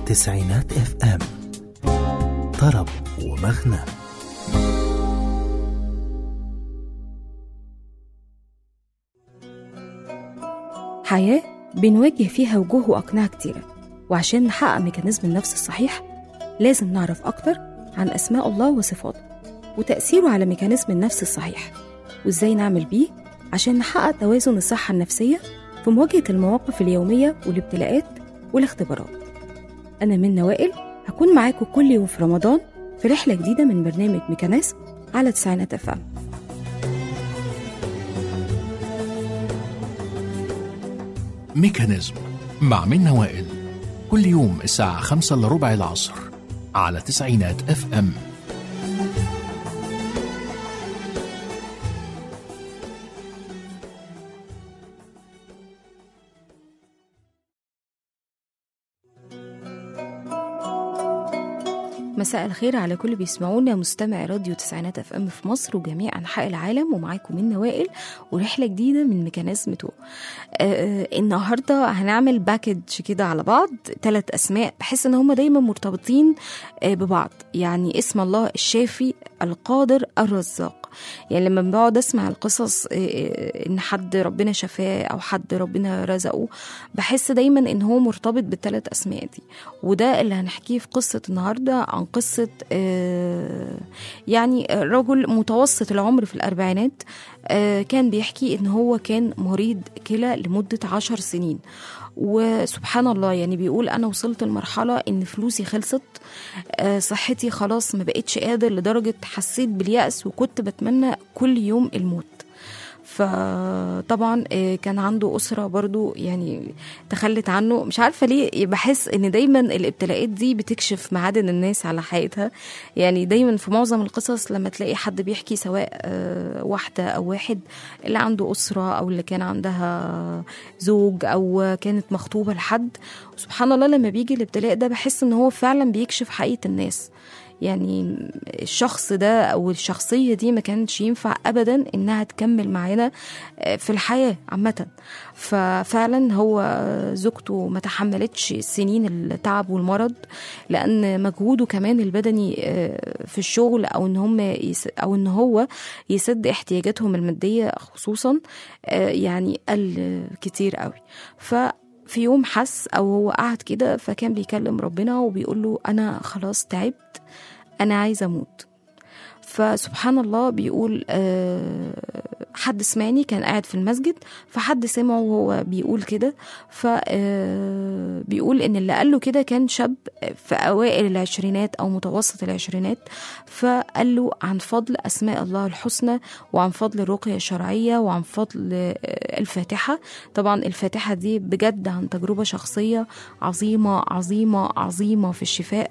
تسعينات اف ام طرب ومغنى حياة بنواجه فيها وجوه وأقنعة كتيرة وعشان نحقق ميكانيزم النفس الصحيح لازم نعرف أكتر عن أسماء الله وصفاته وتأثيره على ميكانيزم النفس الصحيح وإزاي نعمل بيه عشان نحقق توازن الصحة النفسية في مواجهة المواقف اليومية والابتلاءات والاختبارات أنا من وائل هكون معاكم كل يوم في رمضان في رحلة جديدة من برنامج ميكانيزم على تسعينات أفهم ميكانيزم مع منى وائل كل يوم الساعة خمسة إلا ربع العصر على تسعينات اف ام مساء الخير على كل بيسمعونا مستمع راديو تسعينات اف ام في مصر وجميع انحاء العالم ومعاكم من وائل ورحله جديده من ميكانيزم تو آه النهارده هنعمل باكج كده على بعض ثلاث اسماء بحس ان هم دايما مرتبطين آه ببعض يعني اسم الله الشافي القادر الرزاق يعني لما بقعد اسمع القصص آه، ان حد ربنا شفاه او حد ربنا رزقه بحس دايما ان هو مرتبط بالثلاث اسماء دي وده اللي هنحكيه في قصه النهارده عن قصه آه، يعني رجل متوسط العمر في الاربعينات آه، كان بيحكي ان هو كان مريض كلى لمده عشر سنين وسبحان الله يعني بيقول انا وصلت لمرحله ان فلوسي خلصت آه، صحتي خلاص ما بقتش قادر لدرجه حسيت باليأس وكنت بتمنى كل يوم الموت فطبعا آه، كان عنده أسرة برضو يعني تخلت عنه مش عارفة ليه بحس إن دايما الابتلاءات دي بتكشف معادن الناس على حياتها يعني دايما في معظم القصص لما تلاقي حد بيحكي سواء آه، واحدة أو واحد اللي عنده أسرة أو اللي كان عندها زوج أو كانت مخطوبة لحد سبحان الله لما بيجي الابتلاء ده بحس إن هو فعلا بيكشف حقيقة الناس يعني الشخص ده او الشخصيه دي ما كانتش ينفع ابدا انها تكمل معانا في الحياه عامه ففعلا هو زوجته ما تحملتش سنين التعب والمرض لان مجهوده كمان البدني في الشغل او ان هم يس او ان هو يسد احتياجاتهم الماديه خصوصا يعني قل كتير قوي ف في يوم حس او هو قعد كده فكان بيكلم ربنا وبيقول له انا خلاص تعبت انا عايزه اموت فسبحان الله بيقول أه حد سمعني كان قاعد في المسجد فحد سمعه وهو بيقول كده فبيقول ان اللي قال له كده كان شاب في اوائل العشرينات او متوسط العشرينات فقال له عن فضل اسماء الله الحسنى وعن فضل الرقيه الشرعيه وعن فضل الفاتحه طبعا الفاتحه دي بجد عن تجربه شخصيه عظيمه عظيمه عظيمه في الشفاء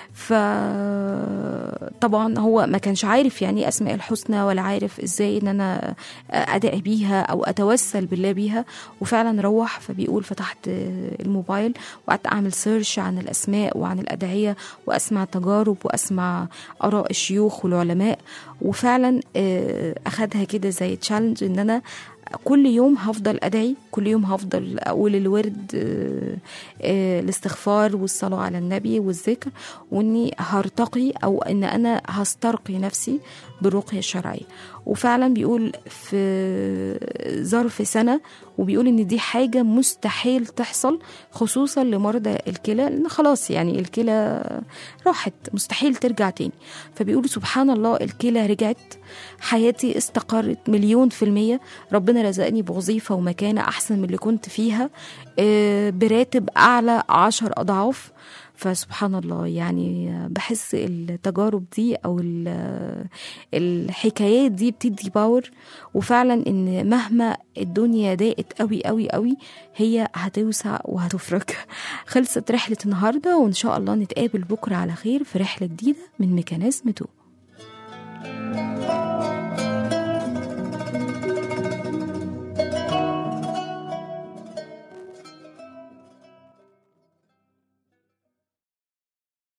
فطبعا هو ما كانش عارف يعني اسماء الحسنى ولا عارف ازاي ان انا ادعي بيها او اتوسل بالله بيها وفعلا روح فبيقول فتحت الموبايل وقعدت اعمل سيرش عن الاسماء وعن الادعيه واسمع تجارب واسمع اراء الشيوخ والعلماء وفعلا اخدها كده زي تشالنج ان انا كل يوم هفضل ادعي كل يوم هفضل اقول الورد الاستغفار والصلاه على النبي والذكر واني هرتقي او ان انا هسترقي نفسي بالرقيه الشرعيه وفعلا بيقول في ظرف سنه وبيقول ان دي حاجه مستحيل تحصل خصوصا لمرضى الكلى لان خلاص يعني الكلى راحت مستحيل ترجع تاني فبيقول سبحان الله الكلى رجعت حياتي استقرت مليون في المية ربنا رزقني بوظيفة ومكانة أحسن من اللي كنت فيها براتب أعلى عشر أضعاف فسبحان الله يعني بحس التجارب دي او الحكايات دي بتدي باور وفعلا ان مهما الدنيا ضاقت قوي قوي قوي هي هتوسع وهتفرج خلصت رحله النهارده وان شاء الله نتقابل بكره على خير في رحله جديده من ميكانيزم 2